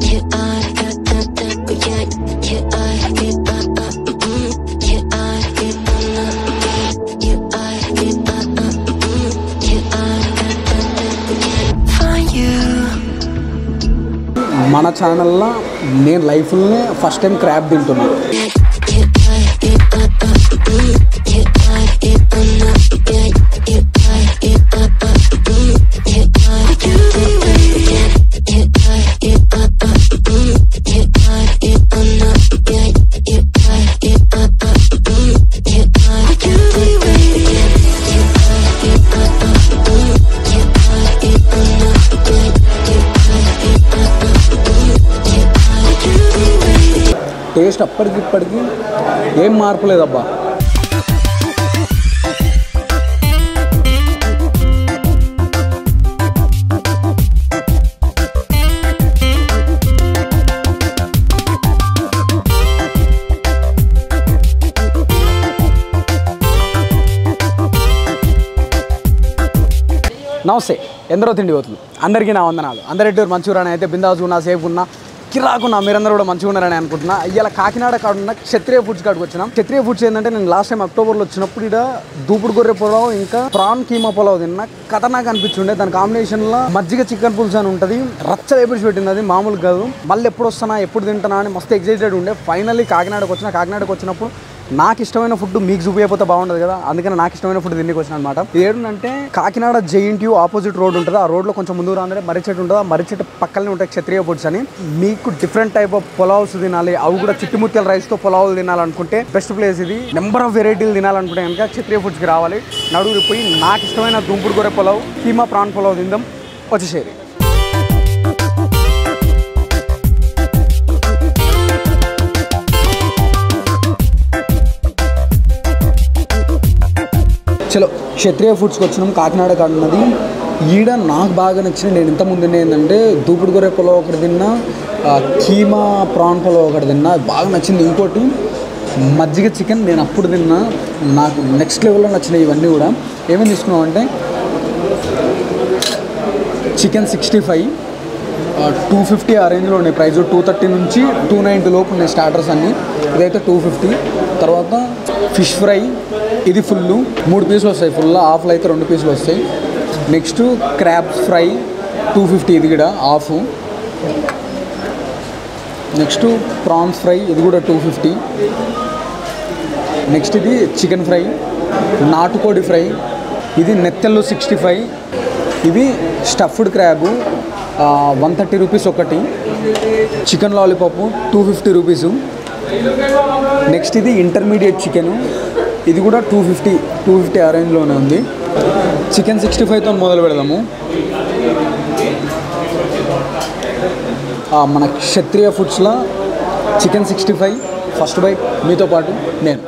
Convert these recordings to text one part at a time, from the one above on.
మన ఛానల్లో నేను లైఫ్లోనే ఫస్ట్ టైం క్రాబ్ తింటున్నా టేస్ట్ అప్పటికి ఇప్పటికి ఏం మార్పు లేదబ్బా నమస్తే ఎందరో తిండి పోతుంది అందరికీ నా వందనాలు అందరి మంచిగా అయితే బిందాసు ఉన్నా సేఫ్ ఉన్నా కిరాకున్నా మీరందరూ కూడా మంచిగా ఉన్నారని అనుకుంటున్నా ఇవాళ కాకినాడ కాడ ఉన్న క్షత్రియ ఫుడ్స్ కాడికి వచ్చినాం క్షత్రియ ఫుడ్స్ ఏంటంటే నేను లాస్ట్ టైం అక్టోబర్లో వచ్చినప్పుడు ఇక్కడ దూపుడు గొర్రె పొలావ్ ఇంకా ప్రాన్ కీమా పొలావ్ తిన్నా కథ నాకు అనిపించుండే దాని కాంబినేషన్లో మజ్జిగ చికెన్ పులుసు అని ఉంటుంది రచ్చ వేపిడిచి పెట్టింది అది మామూలు కాదు మళ్ళీ ఎప్పుడు వస్తానా ఎప్పుడు తింటానా అని మస్తు ఎగ్జైటెడ్ ఉండే ఫైనల్లీ కాకినాడకు వచ్చిన కాకినాడకు వచ్చినప్పుడు నాకు ఇష్టమైన ఫుడ్ మీకు చూపించకపోతే బాగుండదు కదా అందుకని నాకు ఇష్టమైన ఫుడ్ తిండికి వచ్చిన అనమాట ఏంటంటే కాకినాడ జైంట్యూ ఆపోజిట్ రోడ్ ఉంటుంది ఆ రోడ్లో కొంచెం ముందు రాందే మర్రి చెట్టు ఉంటుంది ఆ మర్రి చెట్టు పక్కనే ఉంటాయి క్షత్రియ ఫుడ్స్ అని మీకు డిఫరెంట్ టైప్ ఆఫ్ పొలావ్స్ తినాలి అవి కూడా చిట్టుముత్యాల రైస్తో పొలావులు తినాలనుకుంటే బెస్ట్ ప్లేస్ ఇది నెంబర్ ఆఫ్ వెరైటీలు తినాలనుకుంటే కనుక క్షత్రియ ఫుడ్స్కి రావాలి నడుగురి పోయి నాకు ఇష్టమైన దుంపుడు గొర్రె పొలావ్ కీమా ప్రాన్ పొలావ్ తిందాం వచ్చేసేది చలో క్షత్రియ ఫుడ్స్కి వచ్చినాం కాకినాడ కాడ ఉన్నది ఈడ నాకు బాగా నచ్చిన నేను ఇంత ముందు ఏంటంటే దూపుడు గొర్రె పొలం ఒకటి తిన్నా ఆ, కీమా ప్రాన్ పొలం ఒకటి తిన్నా బాగా నచ్చింది ఇంకోటి మజ్జిగ చికెన్ నేను అప్పుడు తిన్నా నాకు నెక్స్ట్ లెవెల్లో నచ్చినాయి ఇవన్నీ కూడా ఏమేమి తీసుకున్నాం అంటే chicken sixty five two fifty ఆ రేంజ్లో ఉన్నాయి ప్రైస్ టూ థర్టీ నుంచి టూ నైంటీ లోపు ఉన్నాయి స్టార్టర్స్ అన్నీ ఇదైతే టూ ఫిఫ్టీ తర్వాత ఫిష్ ఫ్రై ఇది ఫుల్ మూడు పీసులు వస్తాయి ఫుల్ హాఫ్లో అయితే రెండు పీసులు వస్తాయి next crabs fry two fifty ఇది కూడా హాఫ్ నెక్స్ట్ ప్రాన్స్ ఫ్రై ఇది కూడా టూ ఫిఫ్టీ నెక్స్ట్ ఇది చికెన్ ఫ్రై నాటుకోడి ఫ్రై ఇది నెత్తెల్లు సిక్స్టీ ఫైవ్ ఇవి stuffed crab one thirty rupees ఒకటి chicken lollipop two fifty rupees next ఇది ఇంటర్మీడియట్ చికెన్ ఇది కూడా టూ ఫిఫ్టీ టూ ఫిఫ్టీ ఆ రేంజ్లోనే ఉంది చికెన్ సిక్స్టీ ఫైవ్తో మొదలు పెడదాము ఆ, మన క్షత్రియ ఫుడ్స్లో chicken sixty five first bite మీతో పాటు నేను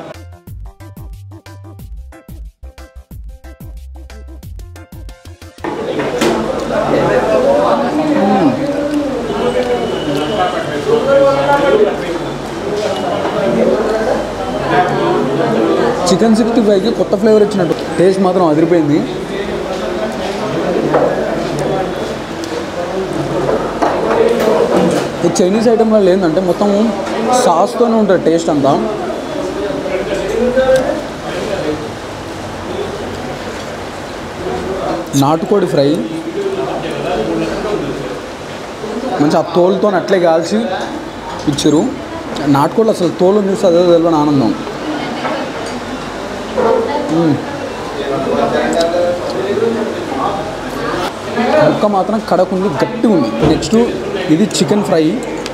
చికెన్ సిక్స్టీ ఫైవ్కి కొత్త ఫ్లేవర్ ఇచ్చినట్టు టేస్ట్ మాత్రం అదిరిపోయింది ఈ చైనీస్ ఐటెంలో ఏంటంటే మొత్తం సాస్తోనే ఉంటుంది టేస్ట్ అంతా నాటుకోడి ఫ్రై మంచి ఆ తోలుతో అట్లే కాల్చి ఇచ్చారు నాటుకోడి అసలు తోలు చూస్తే అదే తెలియని ఆనందం మ్మ్. ముక్క మాత్రం కడకుంది గట్టి ఉంది నెక్స్ట్ ఇది చికెన్ ఫ్రై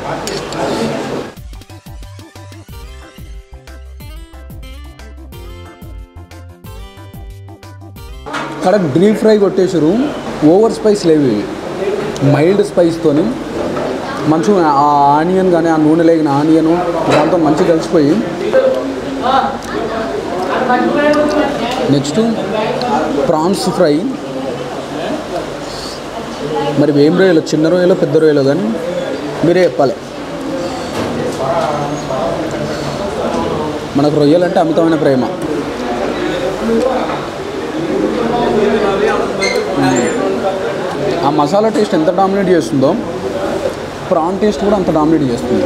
కడక్ డీప్ ఫ్రై కొట్టేసారు ఓవర్ స్పైస్ లేవు ఇవి మైల్డ్ స్పైస్తోని మంచిగా ఆ ఆనియన్ కానీ ఆ నూనె లేగిన ఆనియన్ దాంతో మంచిగా కలిసిపోయి నెక్స్ట్ ప్రాన్స్ ఫ్రై మరి ఏం రొయ్యలు చిన్న రొయ్యలు పెద్ద రొయ్యలు కానీ మీరే చెప్పాలి మనకు రొయ్యలు అంటే అమితమైన ప్రేమ ఆ మసాలా టేస్ట్ ఎంత డామినేట్ చేస్తుందో ప్రాన్ టేస్ట్ కూడా అంత డామినేట్ చేస్తుంది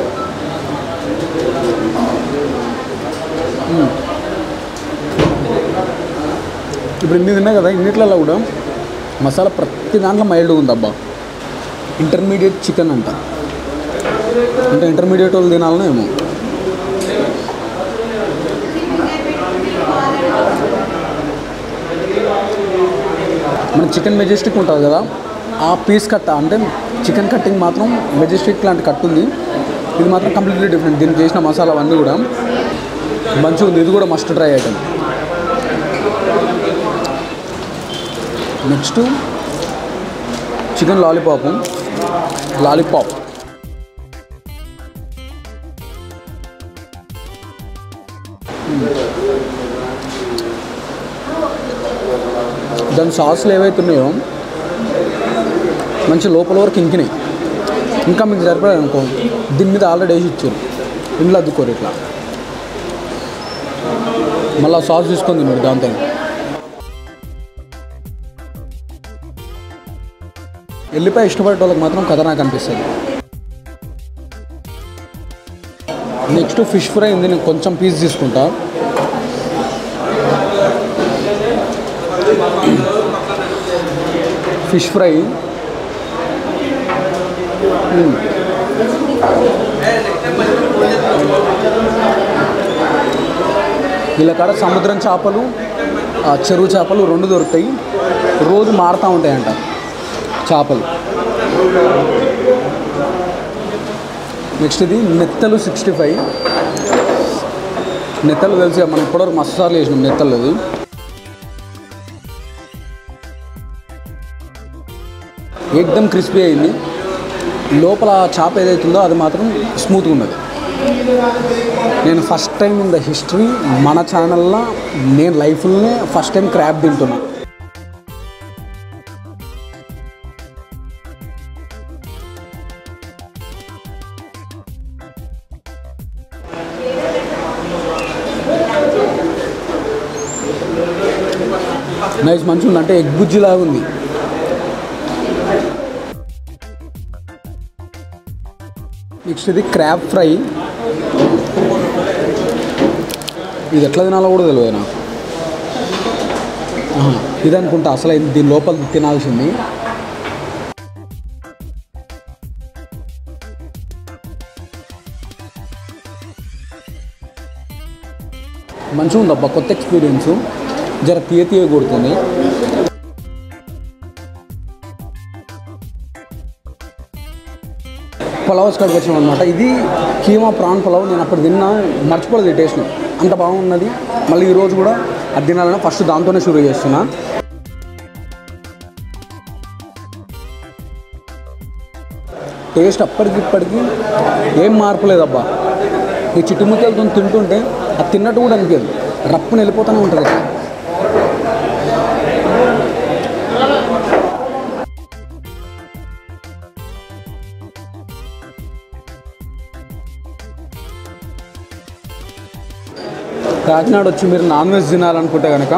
మ్మ్. ఇప్పుడు ఇన్ని తిన్నా కదా ఇన్నిట్లలో కూడా మసాలా ప్రతి దాంట్లో మైల్డ్గా ఉంది అబ్బా ఇంటర్మీడియట్ చికెన్ అంట అంటే ఇంటర్మీడియట్ వాళ్ళు తినాలనో ఏమో మన చికెన్ మెజెస్టిక్ ఉంటుంది కదా ఆ పీస్ కట్ అంటే చికెన్ కట్టింగ్ మాత్రం మెజెస్టిక్ లాంటి కట్ ఉంది ఇది మాత్రం కంప్లీట్లీ డిఫరెంట్ దీనికి చేసిన మసాలా అవన్నీ కూడా మంచిగా ఉంది ఇది కూడా must try item next chicken lollipop lollipop దాని సాసులు ఏవైతే ఉన్నాయో మంచి లోపల వరకు ఇంకినాయి ఇంకా మీకు సరిపడా అనుకో దీని మీద ఆల్రెడీ వేసి ఇచ్చారు ఇంట్లో అద్దుకోరు ఇట్లా మళ్ళీ సాస్ తీసుకొని తిన్నాడు దాంతో ఎల్లిపాయ ఇష్టపడే వాళ్ళకి మాత్రం కథ నాకు అనిపిస్తుంది నెక్స్ట్ ఫిష్ ఫ్రై ఉంది నేను కొంచెం పీస్ తీసుకుంటా ఫిష్ ఫ్రై మ్మ్. వీళ్ళ కాడ సముద్రం చేపలు ఆ, చెరువు చేపలు రెండు దొరుకుతాయి రోజు మారుతూ ఉంటాయంట చేపలు నెక్స్ట్ ఇది నెత్తలు సిక్స్టీ ఫైవ్ నెత్తలు తెలిసి మనం ఇప్పటివరకు మస్తు సార్లు వేసినాం నెత్తలు అది ఏకదమ్ క్రిస్పీ అయింది లోపల చేప ఏదైతుందో అది మాత్రం స్మూత్గా ఉన్నది నేను first time in the history మన ఛానల్లో నేను లైఫ్లోనే ఫస్ట్ టైం క్రాబ్ తింటున్నా నైస్ మంచిగా ఉంది అంటే ఎగ్ బుజ్జి లాగా ఉంది నెక్స్ట్ ఇది క్రాబ్ ఫ్రై ఇది ఎట్లా తినాలో కూడా తెలియదు నాకు ఆహా, ఇది అనుకుంటా అసలు ఇది దీని లోపల తినాల్సింది మంచిగా ఉంది అబ్బా కొత్త ఎక్స్పీరియన్స్ జర తీయ తీయ కొడుతుంది పులావ్స్ కాడికి వచ్చినాం అనమాట ఇది కీమా ప్రాన్ పులావ్ నేను అప్పుడు తిన్నా మర్చిపోలేదు ఈ టేస్ట్ అంత బాగున్నది మళ్ళీ ఈరోజు కూడా అది తినాలని ఫస్ట్ దాంతోనే షురూ చేస్తున్నా టేస్ట్ అప్పటికి ఇప్పటికి ఏం మార్పు లేదబ్బా ఈ చిట్టుముక్కలతో తింటుంటే అది తిన్నట్టు కూడా అనిపించదు రప్పుని వెళ్ళిపోతూనే ఉంటుంది ఇట్లా. కాకినాడ వచ్చి మీరు నాన్ వెజ్ తినాలనుకుంటే కనుక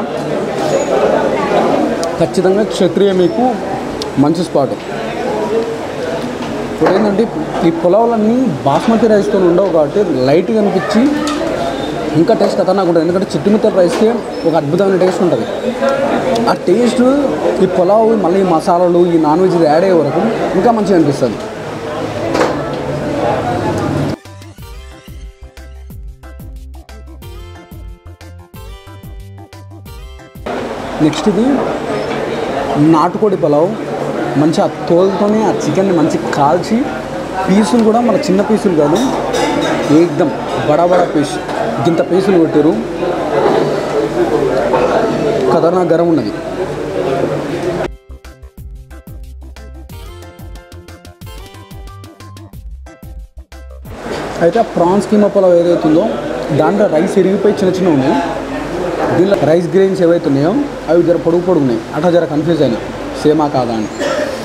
ఖచ్చితంగా క్షత్రియ మీకు మంచి స్పాట్ ఇప్పుడు ఏంటంటే ఈ పులావులన్నీ బాస్మతి రైస్తో ఉండవు కాబట్టి లైట్గా అనిపించి ఇంకా టేస్ట్ ఖతర్నాక్ ఉంటుంది ఎందుకంటే చిట్టుమిత్తల రైస్కి ఒక అద్భుతమైన టేస్ట్ ఉంటుంది ఆ టేస్ట్ ఈ పులావ్ మళ్ళీ ఈ మసాలాలు ఈ నాన్ వెజ్ యాడ్ అయ్యే వరకు ఇంకా మంచిగా అనిపిస్తుంది నెక్స్ట్ ఇది నాటుకోడి పులావ్ మంచి ఆ తోలుతోనే ఆ చికెన్ని మంచి కాల్చి పీసులు కూడా మన చిన్న పీసులు కాదు ఏకదం బడా బడా పీస్ ఇంత పీసులు కొట్టారు ఖతర్నాక్ గరం ఉన్నది అయితే ఆ ప్రాన్స్ కీమా పులావ్ ఏదైతే ఉందో దాంట్లో రైస్ ఎరిగిపోయి చిన్న చిన్న ఉన్నాయి దీనిలో రైస్ గ్రెయిన్స్ ఏవైతే ఉన్నాయో అవి జర పొడుగు పొడుగు ఉన్నాయి అట్లా జర కన్ఫ్యూజ్ అయినా సేమా కాదా అని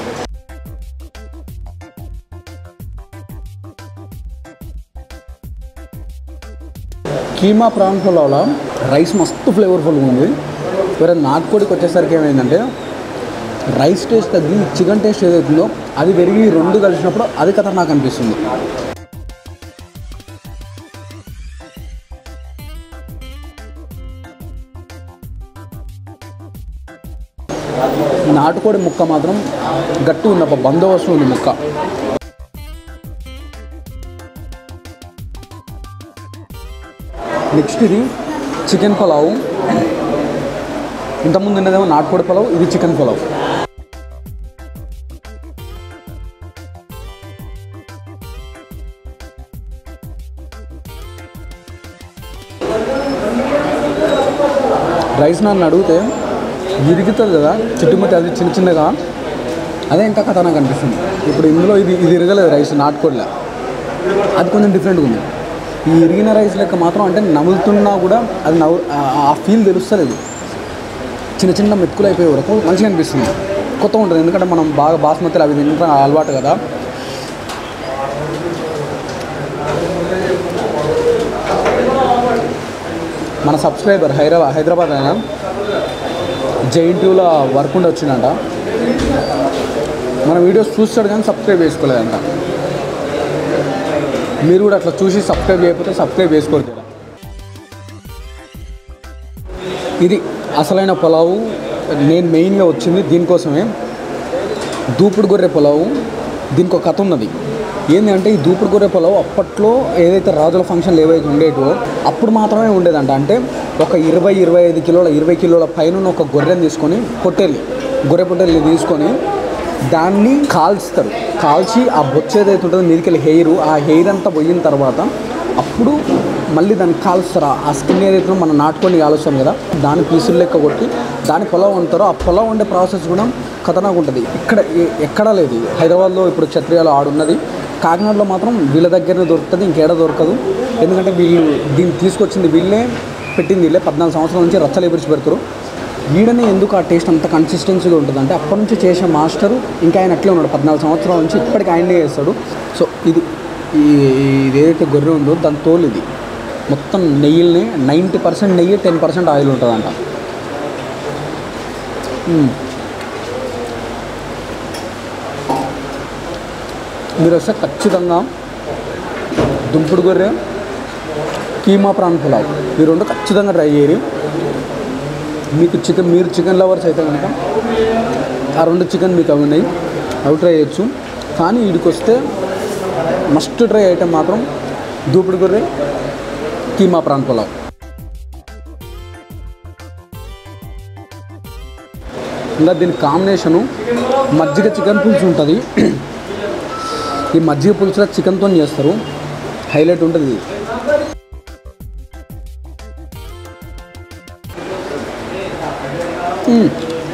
కీమా ప్రాన్ పులావ్లో రైస్ మస్తు ఫ్లేవర్ఫుల్గా ఉంది వేరే నాటుకోడికి వచ్చేసరికి ఏమైందంటే రైస్ టేస్ట్ తగ్గి చికెన్ టేస్ట్ ఏదైతుందో అది పెరిగి ఈ రెండు కలిసినప్పుడు అది కథ నాకు అనిపిస్తుంది నాటుకోడి ముక్క మాత్రం గట్టి ఉంది ఒక బందోబస్తు ఉంది ముక్క నెక్స్ట్ ఇది చికెన్ పులావ్ ఇంతకుముందు ఉన్నదేమో నాటుకోడి పులావ్ ఇది చికెన్ పులావ్ రైస్ నన్ను అడిగితే ఇరుగుతుంది కదా చుట్టుముట్టి అది చిన్న చిన్నగా అదే ఇంకా కథ నాకు అనిపిస్తుంది ఇప్పుడు ఇందులో ఇది ఇది ఇరగలేదు రైస్ నాటుకోడిలా అది కొంచెం డిఫరెంట్గా ఉంది ఈ ఇరిగిన రైస్ లెక్క మాత్రం అంటే నములుతున్నా కూడా అది నవ్వు ఆ- ఆ ఫీల్ తెలుస్తలేదు చిన్న చిన్న మెతుకులు అయిపోయే వరకు మంచిగా అనిపిస్తుంది కొత్త ఉంటుంది ఎందుకంటే మనం బాగా బాస్మతులు అవి తింటాం అలవాటు కదా మన సబ్స్క్రైబర్ హైదరాబాద్ హైదరాబాద్ ఆయన జైంట్యూలో వర్క్ ఉండి వచ్చిందంట మన వీడియోస్ చూస్తాడు కానీ సబ్స్క్రైబ్ చేసుకోలేదంట మీరు కూడా అట్లా చూసి సబ్స్క్రైబ్ చేయకపోతే సబ్స్క్రైబ్ చేసుకోరు జరా. ఇది అసలైన పులావు నేను మెయిన్గా వచ్చింది దీనికోసమే దూపుడు గొర్రె పులావు దీనికి ఒక కథ ఉన్నది ఏంటి అంటే ఈ దూపుడు గొర్రె పొలం అప్పట్లో ఏదైతే రాజుల ఫంక్షన్లు ఏవైతే ఉండేటివో అప్పుడు మాత్రమే ఉండేదంట అంటే ఒక ఇరవై ఇరవై ఐదు కిలోల ఇరవై కిలోల పైన ఒక గొర్రెని తీసుకొని పొట్టేలి గొర్రె పొట్టేలి తీసుకొని దాన్ని కాల్స్తారు కాల్చి ఆ బొచ్చ ఏదైతే ఉంటుందో మీదకెళ్ళి హెయిర్ ఆ హెయిర్ అంతా పోయిన తర్వాత అప్పుడు మళ్ళీ దాన్ని కాలుస్తారు ఆ స్కిన్ ఏదైతే ఉందో మనం నాటుకొని కాలుస్తాం కదా దాని పీసులు లెక్క కొట్టి దాని పొలం వండుతారో ఆ పొలం వండే ప్రాసెస్ కూడా ఖతర్నాక్ ఉంటుంది ఇక్కడ ఎ- ఎక్కడా లేదు ఇది. హైదరాబాద్లో ఇప్పుడు క్షత్రియాలు ఆడున్నది కాకినాడలో మాత్రం వీళ్ళ దగ్గరనే దొరుకుతుంది ఇంకేడ దొరకదు ఎందుకంటే వీళ్ళు దీన్ని తీసుకొచ్చింది వీళ్ళే పెట్టింది వీళ్ళే పద్నాలుగు సంవత్సరాల నుంచి రచ్చలు ఎపిరిచి పెడతారు వీడనే ఎందుకు ఆ టేస్ట్ అంత కన్సిస్టెన్సీగా ఉంటుంది అంటే అప్పటి నుంచి చేసే మాస్టరు ఇంకా ఆయన అట్లే ఉన్నాడు పద్నాలుగు సంవత్సరాల నుంచి ఇప్పటికి ఆయనే చేస్తాడు సో ఇది ఈ ఇది ఏదైతే గొర్రె ఉందో దాని తోలు ఇది మొత్తం నెయ్యిల్ని నైంటీ పర్సెంట్ నెయ్యి టెన్ పర్సెంట్ ఆయిల్ ఉంటుందంట మ్మ్. మీరు వస్తే ఖచ్చితంగా దుంపుడు గొర్రె కీమా ప్రాన్ పులావ్ ఈ రెండు ఖచ్చితంగా ట్రై చేయరు మీకు చికెన్ మీరు చికెన్ లవర్స్ అయితే కనుక ఆ రెండు చికెన్ మీకు అవి ఉన్నాయి అవి ట్రై చేయొచ్చు కానీ వీడికి వస్తే మస్ట్ ట్రై ఐటెం మాత్రం దూపుడు గొర్రె కీమా ప్రాన్ పులావ్ ఇంకా దీని కాంబినేషను మజ్జిగ చికెన్ పులుసు ఉంటుంది ఈ మజ్జిగ పులుసులో చికెన్తో చేస్తారు హైలైట్ ఉంటుంది ఇది మ్మ్.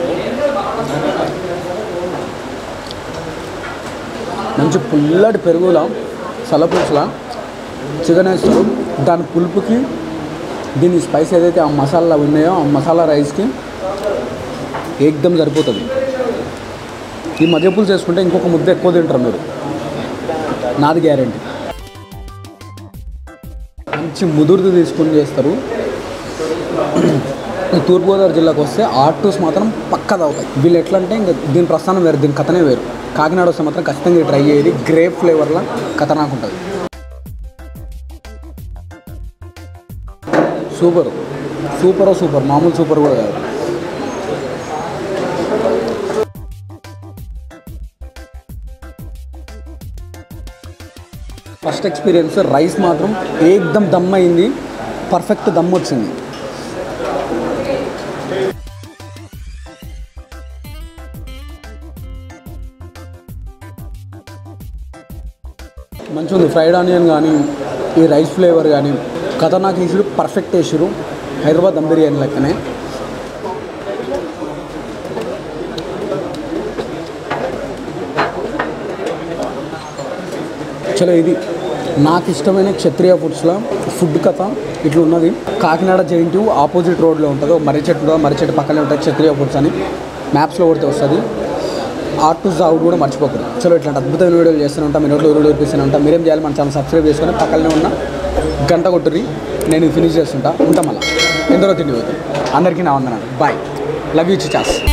మంచి పుల్లటి పెరుగుల సలపులుసుల చికెన్ వేస్తారు దాని పులుపుకి దీని స్పైస్ ఏదైతే ఆ మసాలా ఉన్నాయో ఆ మసాలా రైస్కి ఏకదం సరిపోతుంది ఈ మధ్య పులుసు వేసుకుంటే ఇంకొక ముద్ద ఎక్కువ తింటారు మీరు నాది గ్యారంటీ మంచి ముదురుది తీసుకొని చేస్తారు ఈ తూర్పుగోదావరి జిల్లాకు వస్తే ఆటోస్ మాత్రం పక్కా అవుతాయి వీళ్ళు ఎట్లా అంటే ఇంకా దీని ప్రస్థానం వేరు దీని కథనే వేరు కాకినాడ వస్తే మాత్రం ఖచ్చితంగా ట్రై చేయాలి గ్రేప్ ఫ్లేవర్లో కథనాకు ఉంటుంది సూపర్ సూపర్ సూపర్ మామూలు సూపర్ కూడా కాదు ఫస్ట్ ఎక్స్పీరియన్స్ రైస్ మాత్రం ఏకదమ్ దమ్ అయింది పర్ఫెక్ట్ దమ్ వచ్చింది మంచిగా ఉంది ఫ్రైడ్ ఆనియన్ కానీ ఈ రైస్ ఫ్లేవర్ కానీ ఖతర్నాక్ వేసుడు పర్ఫెక్ట్ వేసుడు హైదరాబాద్ దమ్ బిర్యానీ లెక్కనే చలో ఇది నాకు ఇష్టమైన క్షత్రియ ఫుడ్స్లో ఫుడ్ కథ ఇట్లా ఉన్నది కాకినాడ జైంట్ ఆపోజిట్ రోడ్లో ఉంటుంది ఒక మర్రి చెట్టు ఉంటుంది మర్రి చెట్టు పక్కనే ఉంటుంది క్షత్రియ ఫుడ్స్ అని మ్యాప్స్లో కొడితే వస్తుంది ఆర్ట్ టు జావుడ్ కూడా మర్చిపోకూడదు చలో ఇట్లాంటి అద్భుతమైన వీడియోలు చేస్తూనే ఉంటాం మీ నోట్లో వీడియో చూపిస్తూనే ఉంటాం మీరేం చేయాలి మన ఛానల్ సబ్స్క్రైబ్ చేసుకొని పక్కనే ఉన్న గంట కొట్టుర్రి నేను ఇది ఫినిష్ చేస్తుంటా ఉంటాం మళ్ళీ ఎందరో తిండి పోతుంది అందరికీ నా వందనాలు బాయ్ లవ్ యూ చిచాస్